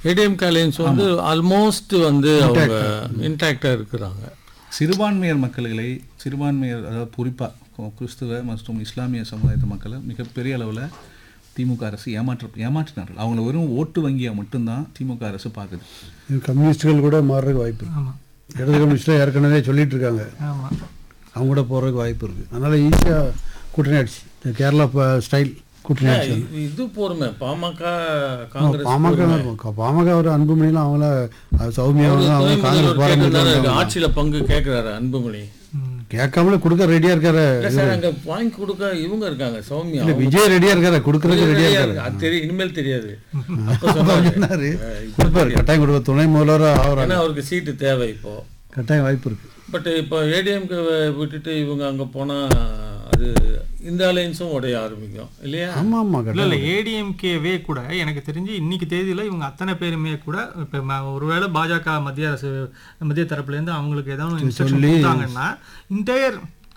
ADMK alliance வந்து almost வந்து அவங்க இன்டாக்டாக இருக்கிறாங்க சிறுபான்மையர் மக்களை சிறுபான்மையர் அதாவது குறிப்பாக கிறிஸ்துவ மற்றும் இஸ்லாமிய சமுதாயத்து மக்களை மிகப்பெரிய அளவில் திமுக அரசு ஏமாற்ற ஏமாற்றினார்கள் அவங்கள வெறும் ஓட்டு வங்கியாக மட்டும்தான் திமுக அரசு பார்க்குது இது கம்யூனிஸ்டுகள் கூட மாறுறதுக்கு வாய்ப்பு இருக்கு ஆமா இடது கம்யூனிஸ்டாக ஏற்கனவே சொல்லிட்டு இருக்காங்க ஆமா அவங்க கூட போகிறதுக்கு வாய்ப்பு இருக்குது அதனால் ஈஸியாக கூட்டணி ஆயிடுச்சு இந்த கேரளா ப- ஸ்டைல் கூட்டணி ஆயிடுச்சு இது- இது போருமே பாமக காங்கிரஸ் பாமக இருக்கும். பாமக ஒரு அன்புமணிலாம் அவங்கள அது சௌமியா அவரு அவங்க துணை முதல்வர் காங்கிரஸ் கேட்கறதுனால பாரம்பரியம் இருக்கு. ஆட்சியில பங்கு கேட்கிறாரு அன்புமணி ம். கேட்காமலே கொடுக்க ரெடியாக இருக்காரு இல்ல சார் அங்க வாங்கி கொடுக்க இவங்க இருக்காங்க சௌமியா இல்லை விஜய் ரெடியாக இருக்காரு கொடுக்குறதுக்கு ரெடியாக ரெடியா இருக்காரு இருக்கு. அது தெரியும் இனிமேல் தெரியாது அப்ப அப்போ சொன்னாரு. சொன்னாரு அஹ் இப்ப கொடுப்பாரு கட்டாயம் கொடுப்பார் துணை முதல்வராக ஆகிறாரு ஏன்னா அவருக்கு சீட்டு தேவை இப்போ கட்டாயம் வாய்ப்பு இருக்கு பட் இப்போ ஏடிஎம்கே விட்டுட்டு இவங்க அங்க போனா அது இந்த அலைன்ஸும் உடைய ஆரம்பிக்கும் இல்லையா ஆமாம் ஆமாம் இல்ல கட்டாயம் இல்ல ஏடிஎம்கேவே கூட எனக்கு தெரிஞ்சு இன்னைக்கு தேதியில இவங்க அத்தனை பேருமே கூட இப்ப ம- ஒருவேளை பாஜக மத்திய அரசு மத்திய தரப்புல இருந்து அவங்களுக்கு ஏதாவது இன்ஸ்ட்ரக்ஷன் கொடுத்தாங்கன்னா இன்டையர்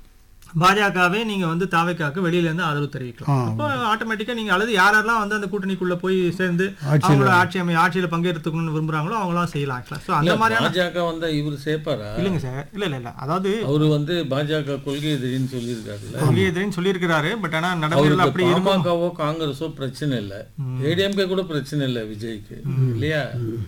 பாஜகவே நீங்க வந்து தாவைக்காக்கு வெளியில இருந்து ஆதரவு தெரிவிக்கலாம் ஆ. அப்போ ஆட்டோமேட்டிக்கா நீங்க அல்லது யாரெல்லாம் வந்து அந்த கூட்டணிக்குள்ள போய் சேர்ந்து ஆட்சியில- அவங்களோட ஆட்சி அமை ஆட்சியில பங்கெடுத்துக்கணும்னு விரும்புறாங்களோ அவங்களாம் செய்யலாம் ஸோ அந்த இல்ல, மாதிரியான பாஜக வந்தா இவரு சேர்ப்பாரா இல்லைங்க சார் இல்ல இல்ல இல்ல அதாவது அவரு வந்து பாஜக கொள்கை எதிரின்னு சொல்லியிருக்காருல்ல வெளியேதுன்னு சொல்லியிருக்கிறாரு பட் ஆனா நடைமுறையில் அப்படி அவருக்கு இருக்கும் பாமகவோ காங்கிரஸோ பிரச்சனை இல்ல ஏடிஎம்கே கூட பிரச்சனை இல்ல விஜய்க்கு இல்லையா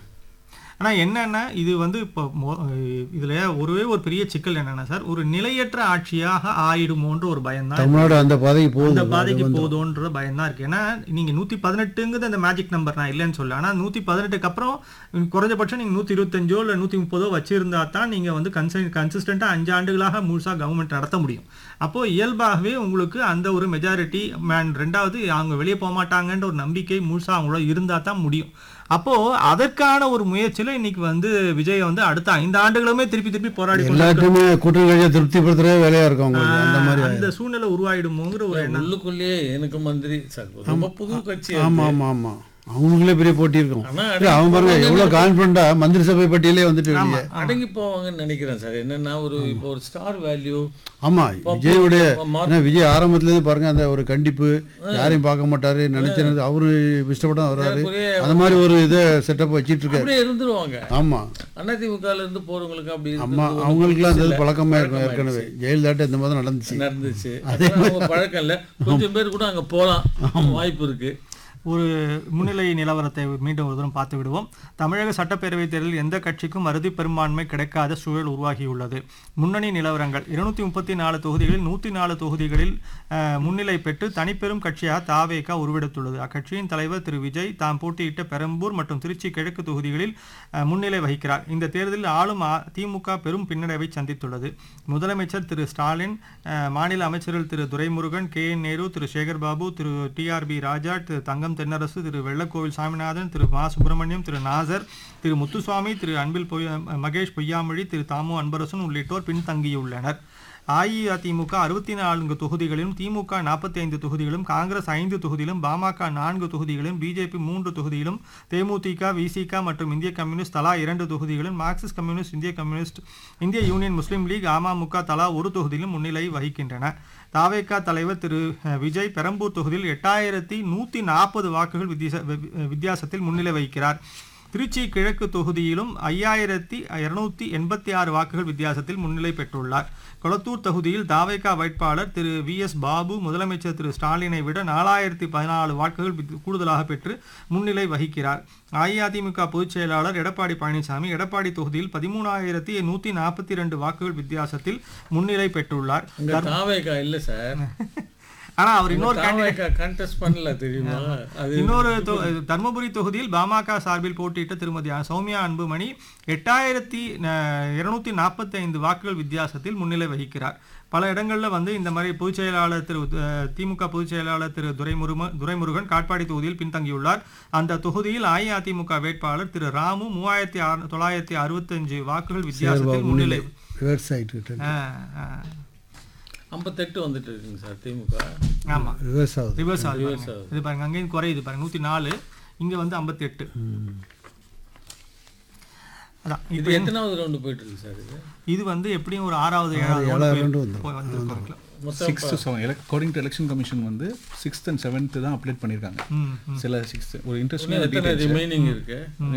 ஆனா என்னன்னா இது வந்து இப்போ மொ- இதுல ஒருவே ஒரு பெரிய சிக்கல் என்னன்னா சார் ஒரு நிலையற்ற ஆட்சியாக ஆயிடுமோன்ற ஒரு பயம் தான் தமிழ்நாடு அந்த பாதைக்கு அந்த போகுது பாதைக்கு போதோன்ற பயம் தான் இருக்கு ஏன்னா நீங்க நூத்தி பதினெட்டுங்கிறது அந்த மேஜிக் நம்பர் நான் இல்லைன்னு சொல்ல ஆனா நூத்தி பதினெட்டுக்கு அப்புறம் குறைஞ்சபட்சம் நீங்க நூத்தி இருபத்தஞ்சோ இல்ல நூத்தி முப்பதோ வச்சிருந்தா தான் நீங்க வந்து கன்சன் கன்சிஸ்டண்டா அஞ்சு ஆண்டுகளாக முழுசா கவர்மெண்ட் நடத்த முடியும் அப்போ இயல்பாகவே உங்களுக்கு அந்த ஒரு மெஜாரிட்டி ரெண்டாவது அவங்க வெளியே போக மாட்டாங்கன்ற ஒரு நம்பிக்கை முழுசா அவங்களோட இருந்தா தான் முடியும் அப்போ அதற்கான ஒரு முயற்சியில இன்னைக்கு வந்து விஜய் வந்து அடுத்த ஐந்து ஆண்டுகளுமே திருப்பி திருப்பி போராடி கொண்டு எல்லாத்தையுமே கூட்டணி கட்சியை திருப்திப்படுத்துறதே வேலையா இருக்கும் அவங்களுக்கு அந்த மாதிரி அந்த சூழ்நிலை உருவாயிடுமோங்கிற ஒரு எண்ணம் உள்ளுக்குள்ளேயே எனக்கு மந்திரி சார் ரொம்ப புது கட்சி ஆமா ஆமா ஆமா அவங்களுக்குள்ளே பெரிய போட்டி இருக்கும் ஆனா இல்ல, அவன் பாருங்க எவ்வளவு கான்பிடண்டா மந்திரி சபை பட்டியலே வந்துட்டு வெளியே அடங்கி போவாங்கன்னு நினைக்கிறேன் சார் என்னன்னா ஒரு இப்போ ஒரு ஸ்டார் வேல்யூ ஆமா விஜயுடைய மா- ஏன்னா விஜய் ஆரம்பத்துல இருந்து பாருங்க அந்த ஒரு கண்டிப்பு யாரையும் பார்க்க மாட்டாரு நினைச்சது அவரு இஷ்டப்பட்டா வர்றாரு அந்த மாதிரி ஒரு இதை செட்டப் வச்சிட்டு இருக்காரு அப்படியே இருந்துருவாங்க ஆமா அதிமுகல இருந்து போறவங்களுக்கு அப்படி ஆமா இருக்கிறது அவங்களுக்குலாம் அந்த ஒண்ணும் இது பழக்கமா இருக்கும் பழக்கமாயிடுச்சு. ஏற்கனவே ஜெயலலிதாட்ட இந்த மாதிரி நடந்துச்சு நடந்துச்சு அதெல்லாம் அவங்க பழக்கம் இல்ல கொஞ்சம் பேர் கூட அங்க போலாம் வாய்ப்பு இருக்கு ஒரு முன்னிலை நிலவரத்தை மீண்டும் ஒரு தூரம் பார்த்து விடுவோம் தமிழக சட்டப்பேரவைத் தேர்தலில் எந்த கட்சிக்கும் அறுதி பெரும்பான்மை கிடைக்காத சூழல் உருவாகியுள்ளது முன்னணி நிலவரங்கள் இருநூத்தி முப்பத்தி நாலு தொகுதிகளில் நூற்றி நாலு தொகுதிகளில் அஹ், முன்னிலை பெற்று தனிப்பெரும் கட்சியாக தாவேகா உருவெடுத்துள்ளது அக்கட்சியின் தலைவர் திரு விஜய் தாம் போட்டியிட்ட பெரம்பூர் மற்றும் திருச்சி கிழக்கு தொகுதிகளில் அஹ், முன்னிலை வகிக்கிறார் இந்த தேர்தலில் ஆளும் அ- திமுக பெரும் பின்னடைவை சந்தித்துள்ளது முதலமைச்சர் திரு ஸ்டாலின் அஹ், மாநில அமைச்சர்கள் Thiru Duraimurugan K N Nehru Thiru Sekar Babu Thiru TRB Raja Thiru Thangam Thennarasu Thiru Vellakovil Saminathan Thiru Ma Subramaniam திரு நாசர் திரு முத்துசுவாமி திரு அன்பில் பொய்யா மகேஷ் பொய்யாமொழி திரு தாமு அன்பரசன் உள்ளிட்டோர் பின்தங்கியுள்ளனர் அஇஅதிமுக அறுபத்தி நான்கு தொகுதிகளிலும் திமுக நாற்பத்தி ஐந்து தொகுதிகளும் காங்கிரஸ் ஐந்து தொகுதியிலும் பாமக நான்கு தொகுதிகளும் பிஜேபி மூன்று தொகுதியிலும் தேமுதிக விசிக மற்றும் இந்திய கம்யூனிஸ்ட் தலா இரண்டு தொகுதிகளும் மார்க்சிஸ்ட் கம்யூனிஸ்ட் இந்திய கம்யூனிஸ்ட் இந்திய யூனியன் முஸ்லீம் லீக் அமமுக தலா ஒரு தொகுதியிலும் முன்னிலை வகிக்கின்றன தாவேகா தலைவர் திரு அஹ், விஜய் பெரம்பூர் தொகுதியில் எட்டாயிரத்தி நூற்றி நாற்பது வாக்குகள் வித்தியாச வி- வித்தியாசத்தில் முன்னிலை வகிக்கிறார் திருச்சி கிழக்கு தொகுதியிலும் ஐயாயிரத்தி இருநூத்தி எண்பத்தி ஆறு வாக்குகள் வித்தியாசத்தில் முன்னிலை பெற்றுள்ளார் கொளத்தூர் தொகுதியில் தாவேகா வேட்பாளர் திரு வி எஸ் பாபு முதலமைச்சர் திரு ஸ்டாலினை விட நாலாயிரத்தி பதினாலு வாக்குகள் வித்- கூடுதலாக பெற்று முன்னிலை வகிக்கிறார் அஇஅதிமுக பொதுச் செயலாளர் எடப்பாடி பழனிசாமி எடப்பாடி தொகுதியில் பதிமூணாயிரத்தி நூற்றி நாற்பத்தி ரெண்டு வாக்குகள் வித்தியாசத்தில் முன்னிலை பெற்றுள்ளார் அங்க தாவேகா இல்ல சார் ஆனா அவர் இன்னொரு தாவேகா கண்டெஸ்ட் பண்ணல தெரியுமா அது இன்னொரு தொ- தர்மபுரி தொகுதியில் பாமக சார்பில் போட்டியிட்ட திருமதி சௌமியா அன்புமணி எட்டாயிரத்தி இருநூத்தி நாற்பத்தி ஐந்து வாக்குகள் வித்தியாசத்தில் முன்னிலை வகிக்கிறார் பல இடங்கள்ல வந்து இந்த மாதிரி பொதுச் செயலாளர் திரு அஹ், திமுக பொதுச் செயலாளர் திரு துரைமுரும துரைமுருகன் காட்பாடி தொகுதியில் பின்தங்கியுள்ளார் அந்த தொகுதியில் அஇஅதிமுக வேட்பாளர் திரு ராமு மூவாயிரத்தி அறு தொள்ளாயிரத்தி அறுபத்தஞ்சு வாக்குகள் வித்தியாசத்தில் முன்னிலை ரிவர்ஸ் ஆயிட்டு அஹ், அஹ், ஐம்பத்தெட்டு வந்துட்டு இருக்குங்க சார் திமுக ஆமா ரிவர்ஸ் ஆகுது ரிவர்ஸ் ஆகுது பாருங்க. இது பாருங்க அங்கேயும் குறையுது பாருங்க நூத்தி நாலு இங்க வந்து ஐம்பத்தி எட்டு அதான் இது எத்தனாவது ரவுண்டு போயிட்டு இருக்கு சார் இது இது வந்து எப்படியும் ஒரு ஆறாவது ஏழாவது ஏழாவது round round போய்- வந்துரும். போய் வந்திருக்கும். மொத்தம் sixth seven according to election commission வந்து சிக்ஸ்த் அண்ட் செவன்த்து தான் அப்டேட் பண்ணியிருக்காங்க ம், ம். சில சிக்ஸ்த் ஒரு இன்னும் இன்ட்ரெஸ்டிங் எத்தனை ரிமைனிங் இருக்கு